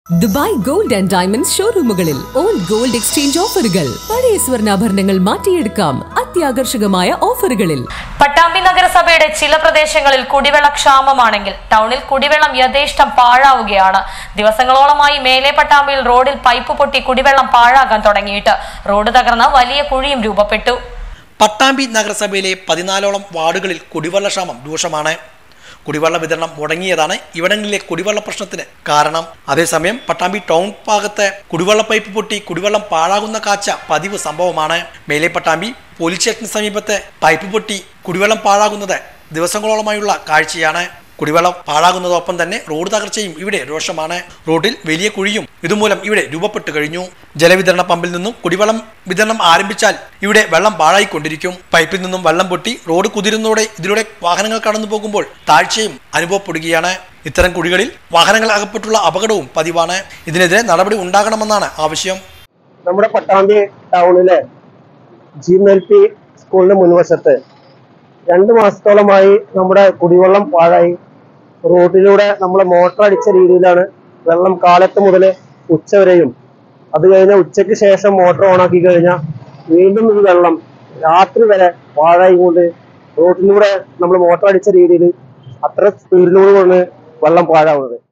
Dubai gold and diamonds ഷോറൂമുകളിൽ old gold exchange ഓഫറുകൾ പഴയ സ്വർണ്ണാഭരണങ്ങൾ മാറ്റിയെടുക്കാം അത്യാകർഷകമായ ഓഫറുകളിൽ പട്ടാമ്പി നഗരസഭയുടെ ചില പ്രദേശങ്ങളിൽ കുടിവെള്ള ക്ഷാമമാണെങ്കിൽ ടൗണിൽ കുടിവെള്ളം യഥേഷ്ടം പാഴാവുകയാണ് ദിവസങ്ങളോളമായി മേലെ പട്ടാമ്പിയിൽ റോഡിൽ പൈപ്പ് പൊട്ടി കുടിവെള്ളം പാഴാകാൻ തുടങ്ങിയിട്ട് റോഡ് തകർന്ന് വലിയ കുഴിയും രൂപപ്പെട്ടു പട്ടാമ്പി നഗരസഭയിലെ പതിനാലോളം വാർഡുകളിൽ കുടിവെള്ളക്ഷാമം രൂക്ഷമാണ് കുടിവെള്ള വിതരണം മുടങ്ങിയതാണ് ഇവിടങ്ങളിലെ കുടിവെള്ള പ്രശ്നത്തിന് കാരണം അതേസമയം പട്ടാമ്പി ടൗൺ ഭാഗത്ത് കുടിവെള്ള പൈപ്പ് പൊട്ടി കുടിവെള്ളം പാഴാകുന്ന കാഴ്ച പതിവ് സംഭവമാണ് മേലെ പട്ടാമ്പി പോലീസ് സ്റ്റേഷന് സമീപത്ത് പൈപ്പ് പൊട്ടി കുടിവെള്ളം പാഴാകുന്നത് ദിവസങ്ങളോളമായുള്ള കാഴ്ചയാണ് കുടിവെള്ളം പാഴാകുന്നതോടൊപ്പം തന്നെ റോഡ് തകർച്ചയും ഇവിടെ രോഷമാണ് റോഡിൽ വലിയ കുഴിയും ഇതുമൂലം ഇവിടെ രൂപപ്പെട്ടു കഴിഞ്ഞു ജലവിതരണ പമ്പിൽ നിന്നും കുടിവെള്ളം വിതരണം ആരംഭിച്ചാൽ ഇവിടെ വെള്ളം പാഴായിക്കൊണ്ടിരിക്കും പൈപ്പിൽ നിന്നും വെള്ളം പൊട്ടി റോഡ് കുതിരുന്നതോടെ ഇതിലൂടെ വാഹനങ്ങൾ കടന്നു പോകുമ്പോൾ താഴ്ചയും അനുഭവപ്പെടുകയാണ് ഇത്തരം കുഴികളിൽ വാഹനങ്ങൾ അകപ്പെട്ടുള്ള അപകടവും പതിവാണ് ഇതിനെതിരെ നടപടി ഉണ്ടാകണമെന്നാണ് ആവശ്യം നമ്മുടെ പട്ടാമ്പി ടൗണിലെ ജി എൽ പി സ്കൂളിന് മുൻവശത്ത് രണ്ട് മാസത്തോളമായി നമ്മുടെ കുടിവെള്ളം പാഴായി റോഡിലൂടെ നമ്മൾ മോട്ടർ അടിച്ച രീതിയിലാണ് വെള്ളം കാലത്ത് മുതൽ ഉച്ചവരെയും അത് കഴിഞ്ഞ ഉച്ചയ്ക്ക് ശേഷം മോട്ടർ ഓണാക്കി കഴിഞ്ഞാൽ വീണ്ടും ഈ വെള്ളം രാത്രി വരെ പാഴായി കൊണ്ട് റോഡിലൂടെ നമ്മൾ മോട്ടർ അടിച്ച രീതിയിൽ അത്ര സ്പീഡിലൂടെ വെള്ളം പാഴാവുന്നത്